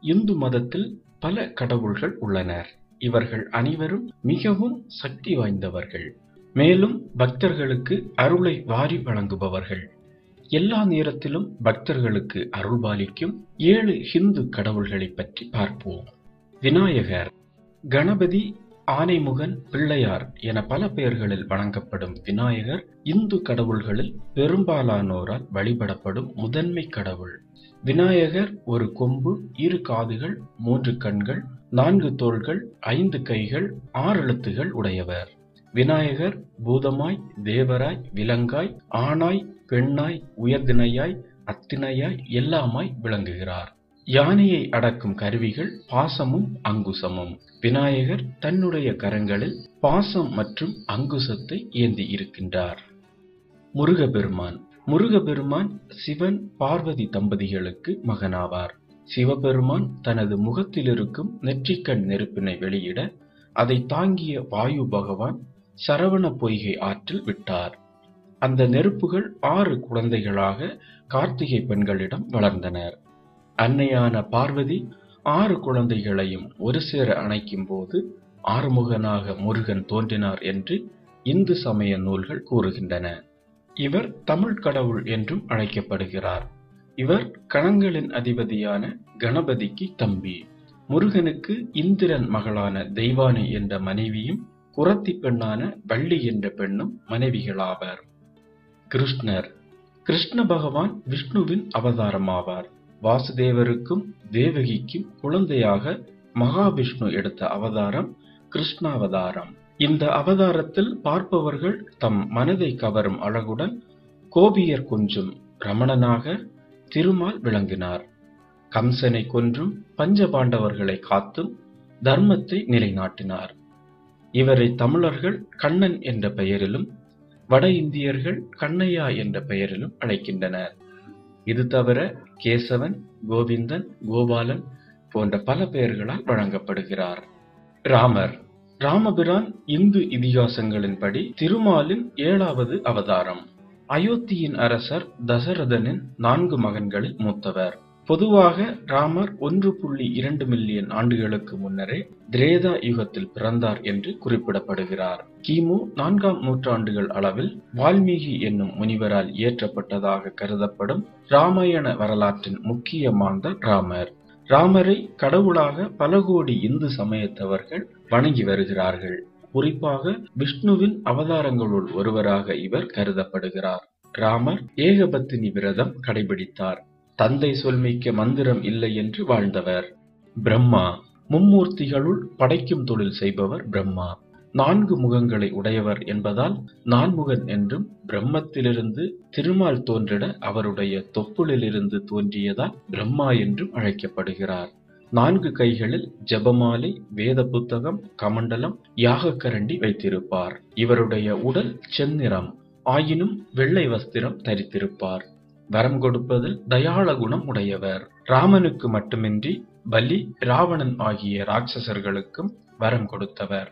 இந்து மதத்தில் பல கடவுள்கள் உள்ளனர் இவர்கள் அனைவரும் மிகவும் சக்தி வாய்ந்தவர்கள் மேலும் பக்தர்களுக்கு அருளை வாரி வழங்குபவர்கள் எல்லா நேரத்திலும் பக்தர்களுக்கு அருள்பாலிக்கும் ஏழு ஹிந்து கடவுள்களை பற்றி பார்ப்போம் விநாயகர் கணபதி ஆனைமுகன் பிள்ளையார் என பல பெயர்களில் வணங்கப்படும் விநாயகர் இந்து கடவுள்களில் பெரும்பாலானோரால் வழிபடப்படும் முதன்மை கடவுள் விநாயகர் ஒரு கொம்பு இரு காதுகள் மூன்று கண்கள் நான்கு தோள்கள் ஐந்து கைகள் ஆறு எழுத்துகள் உடையவர் விநாயகர் பூதமாய் தேவராய் விலங்காய் ஆணாய் பெண்ணாய் உயர்திணையாய் அத்திணையாய் எல்லாமாய் விளங்குகிறார் யானையை அடக்கும் கருவிகள் பாசமும் அங்குசமும் விநாயகர் தன்னுடைய கரங்களில் பாசம் மற்றும் அங்குசத்தை ஏந்தி இருக்கின்றார் முருகபெருமான் முருகபெருமான் சிவன் பார்வதி தம்பதிகளுக்கு மகனாவார் சிவபெருமான் தனது முகத்தில் இருக்கும் நெற்றிக்கண் நெருப்பினை வெளியிட அதை தாங்கிய வாயு பகவான் சரவண பொய்கை ஆற்றில் விட்டார் அந்த நெருப்புகள் ஆறு குழந்தைகளாக கார்த்திகை பெண்களிடம் வளர்ந்தனர் அன்னையான பார்வதி ஆறு குழந்தைகளையும் ஒரு சேர அணைக்கும் போது ஆறுமுகனாக முருகன் தோன்றினார் என்று இந்து சமய நூல்கள் கூறுகின்றன இவர் தமிழ் கடவுள் என்றும் அழைக்கப்படுகிறார் இவர் கணங்களின் அதிபதியான கணபதிக்கு தம்பி முருகனுக்கு இந்திரன் மகளான தெய்வானை என்ற மனைவியும் குரத்தி பெண்ணான வள்ளி என்ற பெண்ணும் மனைவிகளாவர் கிருஷ்ணர் கிருஷ்ண பகவான் விஷ்ணுவின் அவதாரமாவார் வாசுதேவருக்கும் தேவகிக்கும் குழந்தையாக மகாவிஷ்ணு எடுத்த அவதாரம் கிருஷ்ணாவதாரம் இந்த அவதாரத்தில் பார்ப்பவர்கள் தம் மனதை கவரும் அழகுடன் கோபியர் கொஞ்சும் ரமணனாக திருமால் விளங்கினார் கம்சனை கொன்றும் பஞ்சபாண்டவர்களை காத்தும் தர்மத்தை நிலைநாட்டினார் இவரை தமிழர்கள் கண்ணன் என்ற பெயரிலும் வட இந்தியர்கள் கண்ணையா என்ற பெயரிலும் அழைக்கின்றனர் இது தவிர கேசவன் கோவிந்தன் கோபாலன் போன்ற பல பெயர்களால் வழங்கப்படுகிறார் ராமர் ராமபிரான் இந்து இதிகாசங்களின்படி திருமாலின் ஏழாவது அவதாரம் அயோத்தியின் அரசர் தசரதனின் நான்கு மகன்களில் மூத்தவர் பொதுவாக ராமர் ஒன்று புள்ளி இரண்டு மில்லியன் ஆண்டுகளுக்கு முன்னரே திரேதா யுகத்தில் பிறந்தார் என்று குறிப்பிடப்படுகிறார் கிமு நான்காம் நூற்றாண்டுகள் அளவில் வால்மீகி என்னும் முனிவரால் இயற்றப்பட்டதாக கருதப்படும் ராமாயண வரலாற்றின் முக்கிய மாந்தர் ராமர் ராமரை கடவுளாக பல கோடி இந்து சமயத்தவர்கள் வணங்கி வருகிறார்கள் குறிப்பாக விஷ்ணுவின் அவதாரங்களுள் ஒருவராக இவர் கருதப்படுகிறார் ராமர் ஏகபத்தினி விரதம் கடைபிடித்தார் தந்தை சொல்மிக்க மந்திரம் இல்லை என்று வாழ்ந்தவர் பிரம்மா மும்மூர்த்திகளுள் படைக்கும் தொழில் செய்பவர் பிரம்மா நான்கு முகங்களை உடையவர் என்பதால் நான்முகன் என்றும் பிரம்மத்திலிருந்து திருமால் தோன்றிட அவருடைய தொப்புளிலிருந்து தோன்றியதால் பிரம்மா என்றும் அழைக்கப்படுகிறார் நான்கு கைகளில் ஜபமாலை வேத புத்தகம் கமண்டலம் யாகக்கரண்டி வைத்திருப்பார் இவருடைய உடல் செந்நிறம் ஆயினும் வெள்ளை வஸ்திரம் தரித்திருப்பார் வரம் கொடுப்பதில் தயாள குணம் உடையவர் ராமனுக்கு மட்டுமின்றி பலி ராவணன் ஆகிய ராட்சசர்களுக்கும் வரம் கொடுத்தவர்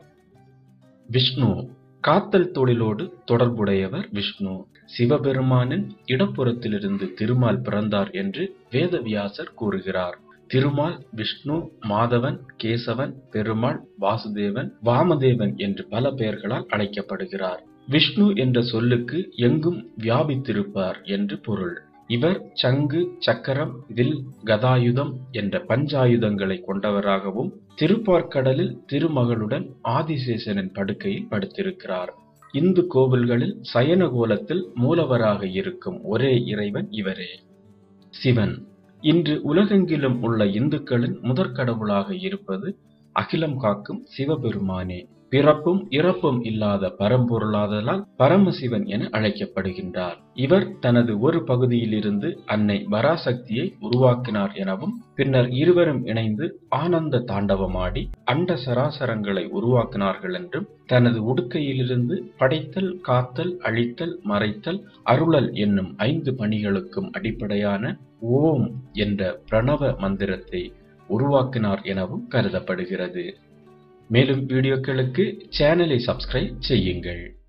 விஷ்ணு காத்தல் தொழிலோடு தொடர்புடையவர் விஷ்ணு சிவபெருமானின் இடப்புறத்திலிருந்து திருமால் பிறந்தார் என்று வேதவியாசர் கூறுகிறார் திருமால் விஷ்ணு மாதவன் கேசவன் பெருமாள் வாசுதேவன் வாமதேவன் என்று பல பெயர்களால் அழைக்கப்படுகிறார் விஷ்ணு என்ற சொல்லுக்கு எங்கும் வியாபித்திருப்பார் என்று பொருள் இவர் சங்கு சக்கரம் வில் கதாயுதம் என்ற பஞ்சாயுதங்களை கொண்டவராகவும் திருப்பார்க்கடலில் திருமகளுடன் ஆதிசேஷனின் படுக்கையில் படுத்திருக்கிறார் இந்து கோவில்களில் சயன கோலத்தில் மூலவராக இருக்கும் ஒரே இறைவன் இவரே சிவன் இன்று உலகெங்கிலும் உள்ள இந்துக்களின் முதற்கடவுளாக இருப்பது அகிலம் காக்கும் சிவபெருமானே பிறப்பும் இறப்பும் இல்லாத பரம்பொருளாதலால் பரமசிவன் என அழைக்கப்படுகின்றார் இவர் தனது ஒரு பகுதியிலிருந்து அன்னை பராசக்தியை உருவாக்கினார் எனவும் பின்னர் இருவரும் இணைந்து ஆனந்த தாண்டவமாடி அண்ட சராசரங்களை உருவாக்கினார்கள் என்றும் தனது உடுக்கையிலிருந்து படைத்தல் காத்தல் அழித்தல் மறைத்தல் அருளல் என்னும் ஐந்து பணிகளுக்கும் அடிப்படையான ஓம் என்ற பிரணவ மந்திரத்தை உருவாக்கினார் எனவும் கருதப்படுகிறது மேலும் வீடியோக்களுக்கு சேனலை சப்ஸ்கிரைப் செய்யுங்கள்